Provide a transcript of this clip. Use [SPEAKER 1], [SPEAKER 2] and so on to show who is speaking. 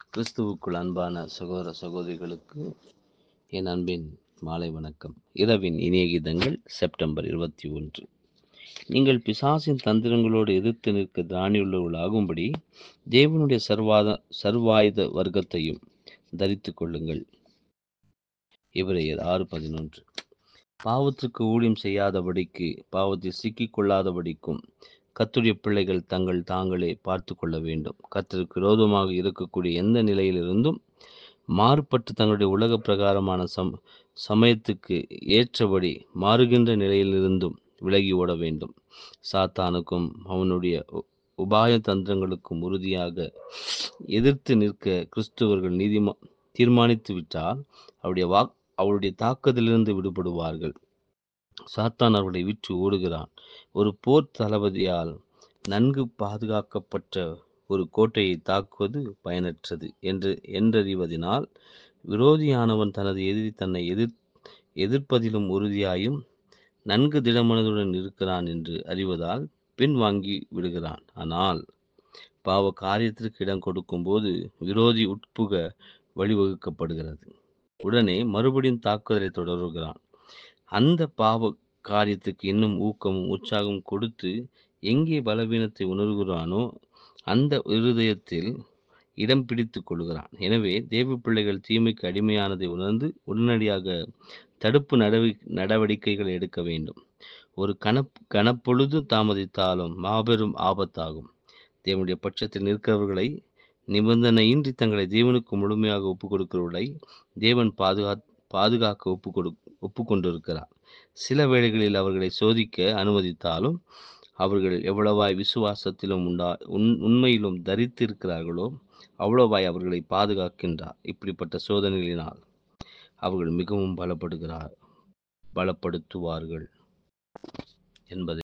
[SPEAKER 1] கிறிஸ்துவுக்குள் அன்பான சகோதர சகோதரிகளுக்கு என் அன்பின் மாலை வணக்கம் இரவின் இனிய கீதங்கள் செப்டம்பர் இருபத்தி ஒன்று நீங்கள் பிசாசின் தந்திரங்களோடு எதிர்த்து நிற்க திராணியுள்ளவர்களாகும்படி தேவனுடைய சர்வாத சர்வாயுத வர்க்கத்தையும் தரித்து கொள்ளுங்கள் இவரையர் ஆறு பதினொன்று பாவத்திற்கு ஊழியம் செய்யாதபடிக்கு பாவத்தில் சிக்கிக் கொள்ளாதபடிக்கும் கத்துடைய பிள்ளைகள் தங்கள் தாங்களே பார்த்து கொள்ள வேண்டும் கத்தருக்கு விரோதமாக இருக்கக்கூடிய எந்த நிலையிலிருந்தும் மாறுபட்டு தங்களுடைய உலக பிரகாரமான சம் சமயத்துக்கு ஏற்றபடி மாறுகின்ற நிலையிலிருந்தும் விலகி ஓட வேண்டும் சாத்தானுக்கும் அவனுடைய உபாய தந்திரங்களுக்கும் உறுதியாக எதிர்த்து நிற்க கிறிஸ்துவர்கள் நீதிமா தீர்மானித்து விட்டால் அவருடைய வாக் அவருடைய தாக்குதலிலிருந்து விடுபடுவார்கள் சாத்தான் அவர்களை விற்று ஓடுகிறான் ஒரு போர் தளபதியால் நன்கு பாதுகாக்கப்பட்ட ஒரு கோட்டையை தாக்குவது பயனற்றது என்று என்றறிவதனால் விரோதியானவன் தனது எதிரி தன்னை எதிர் எதிர்ப்பதிலும் உறுதியாயும் நன்கு திடமனதுடன் இருக்கிறான் என்று அறிவதால் பின் வாங்கி விடுகிறான் ஆனால் பாவ காரியத்திற்கு இடம் கொடுக்கும்போது விரோதி உட்புக வழிவகுக்கப்படுகிறது உடனே மறுபடியும் தாக்குதலை தொடருகிறான் அந்த பாவ காரியத்துக்கு இன்னும் ஊக்கமும் உற்சாகம் கொடுத்து எங்கே பலவீனத்தை உணர்கிறானோ அந்த இருதயத்தில் இடம் பிடித்து கொள்கிறான் எனவே தேவ பிள்ளைகள் தீமைக்கு அடிமையானதை உணர்ந்து உடனடியாக தடுப்பு நடவடி நடவடிக்கைகள் எடுக்க வேண்டும் ஒரு கணப் கணப்பொழுது தாமதித்தாலும் மாபெரும் ஆபத்தாகும் தேவனுடைய பட்சத்தில் நிற்கிறவர்களை நிபந்தனையின்றி தங்களை தேவனுக்கு முழுமையாக ஒப்பு கொடுக்கிறவர்களை தேவன் பாதுகா பாதுகாக்க ஒப்பு கொடு ஒப்பு கொண்டிருக்கிறார் சில வேளைகளில் அவர்களை சோதிக்க அனுமதித்தாலும் அவர்கள் எவ்வளவாய் விசுவாசத்திலும் உண்டா உண் உண்மையிலும் தரித்திருக்கிறார்களோ அவ்வளவாய் அவர்களை பாதுகாக்கின்றார் இப்படிப்பட்ட சோதனைகளினால் அவர்கள் மிகவும் பலப்படுகிறார் பலப்படுத்துவார்கள் என்பதை